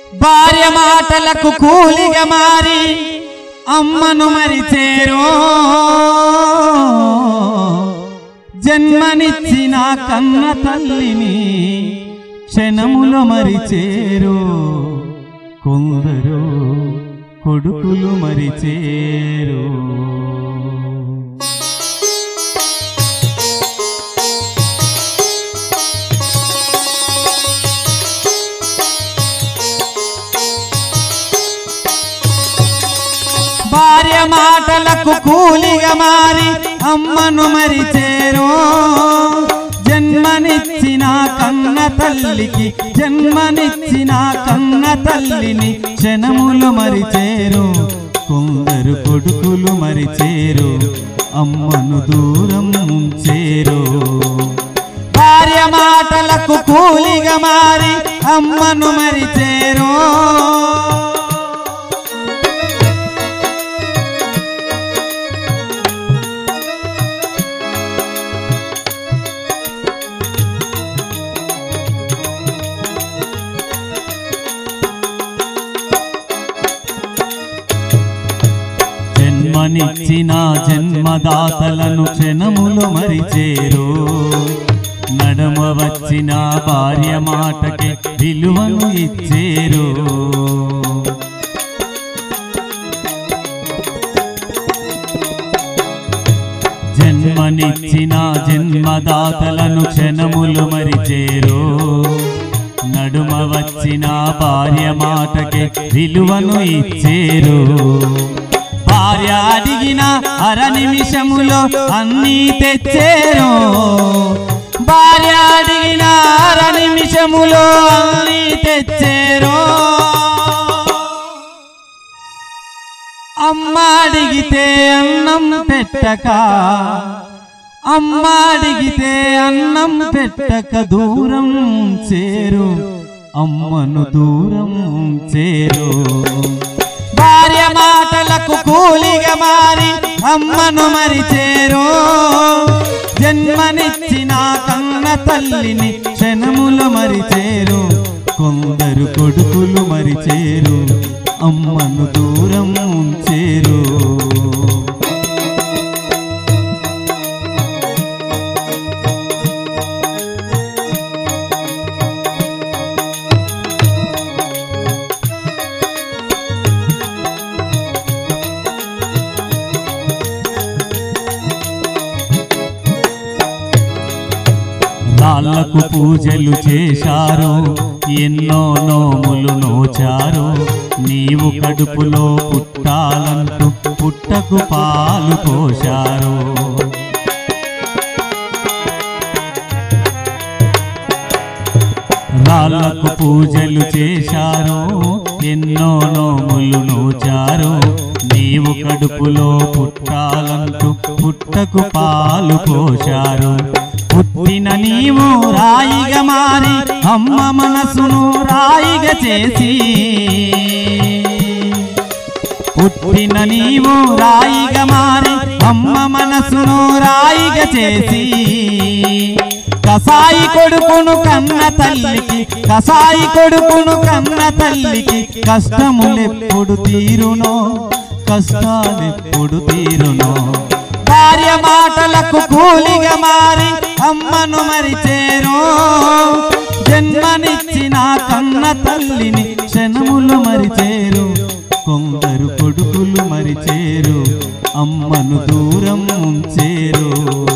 భార్య మాటలకు కూలిగా మారి అమ్మను మరిచేరో జన్మనిచ్చిన కన్న తల్లిని క్షణములో మరిచేరో కొందరు కొడుకులు మరిచేరో భార్య మాటలకు కూలిగా మారి అమ్మను మరిచేరో జన్మనిచ్చిన కన్న తల్లికి జన్మనిచ్చిన కన్న తల్లిని క్షణములు మరిచేరు కొందరు కొడుకులు మరిచేరు అమ్మను దూరం ఉంచేరు భార్య మాటలకు కూలిగా మారి అమ్మను మరిచేరో జన్మనిచ్చిన జన్మదాతలను క్షణములు మరిచేరు నడమ వచ్చిన భార్య మాటకి విలువను ఇచ్చేరు జన్మనిచ్చిన జన్మదాతలను క్షణములు మరిచేరు నడుమ వచ్చిన భార్య మాటకి విలువను ఇచ్చేరు భార్య అడిగిన అర నిమిషములో అన్నీ తెచ్చేరు భార్య అడిగిన అర నిమిషములో అన్నీ తెచ్చేరు అమ్మ అడిగితే అన్నం పెట్టక అమ్మ అడిగితే అన్నం పెట్టక దూరం చేరు అమ్మను దూరం చేరు భార్య మాటలకు కూలిగా మారి అమ్మను మరిచేరు జన్మనిచ్చిన కన్న తల్లిని క్షణములు మరిచేరు కొందరు కొడుకులు మరిచేరు అమ్మను దూరం ఉంచేరు రాళ్లకు పూజలు చేశారు ఎన్నో నోములు నోచారు నీవు కడుపులో పుట్టాలంటూ పుట్టకు పాలు పోశారు రాళ్లకు పూజలు చేశారు ఎన్నో నోములు నోచారు నీవు కడుపులో పుట్టాలంటూ పుట్టకు పాలు పోశారు పుట్టిన నీవు రాయిగా మారి అమ్మ మనసును రాయిగా చేసి పుట్టిన నీవు రాయిగా మారి అమ్మ మనసును రాయిగా చేసి కసాయి కొడుకును కన్న తల్లికి కసాయి కొడుకును కన్న తల్లికి కష్టములెప్పుడు తీరునో కష్టాలెప్పుడు తీరునో భార్య మాటలకు కూలిగా మారి అమ్మను మరిచేరు జన్మనిచ్చిన కన్న తల్లిని క్షణములు మరిచేరు కొందరు కొడుకులు మరిచేరు అమ్మను దూరం ఉంచేరు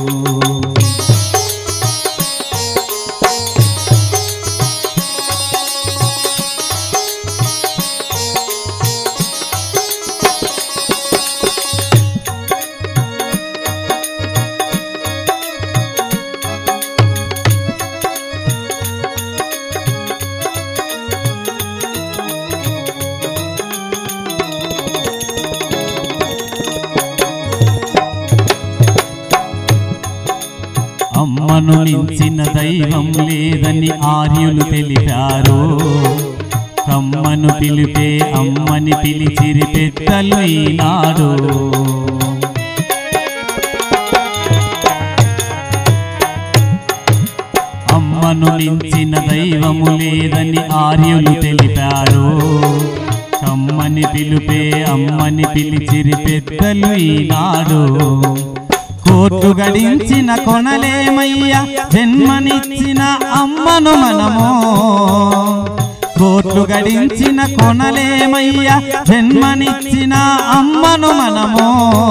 అమ్మను మించిన దైవం లేదని ఆర్యులు తెలిపారు కమ్మను పిలిపే అమ్మని పిలిచిరి పెద్దలు ఈనాడు అమ్మను అమ్మను మించిన దైవము లేదని ఆర్యులు తెలిపారు కమ్మని పిలుపే అమ్మని పిలిచిరి పెద్దలు ఈనాడు కోర్టు గడించిన కొనలేమయ్య జన్మనిచ్చిన అమ్మను మనము కోర్టు గడించిన కొనలేమయ్య జన్మనిచ్చిన అమ్మను మనము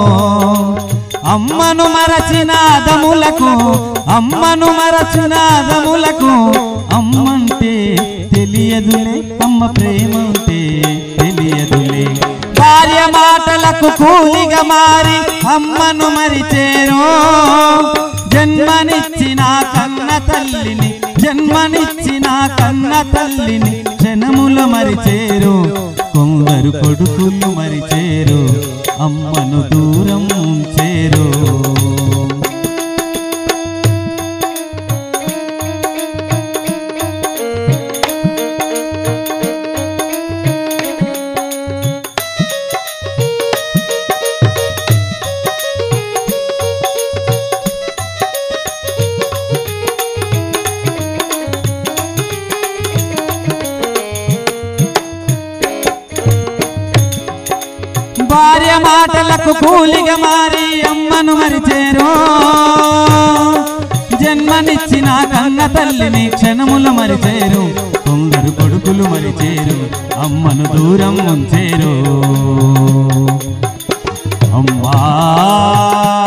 అమ్మను మరచిన దములకు అమ్మను మరచిన దములకు అమ్మంటే తెలియదులే అమ్మ ప్రేమ అంటే తెలియదులే భార్య మాటలకు కూలిగా మారి అమ్మను మరిచేరు జన్మనిచ్చిన కన్న తల్లిని జన్మనిచ్చిన కన్న తల్లిని క్షణములు మరిచేరు కొందరు కొడుకులు మరిచేరు అమ్మను దూరం ఉంచేరు భార్య మాటలకు కూలిగా మారి అమ్మను మరిచేరు జన్మనిచ్చిన కన్న తల్లిని క్షణములు మరిచేరు కొందరు కొడుకులు మరిచేరు అమ్మను దూరం ఉంచేరు అమ్మా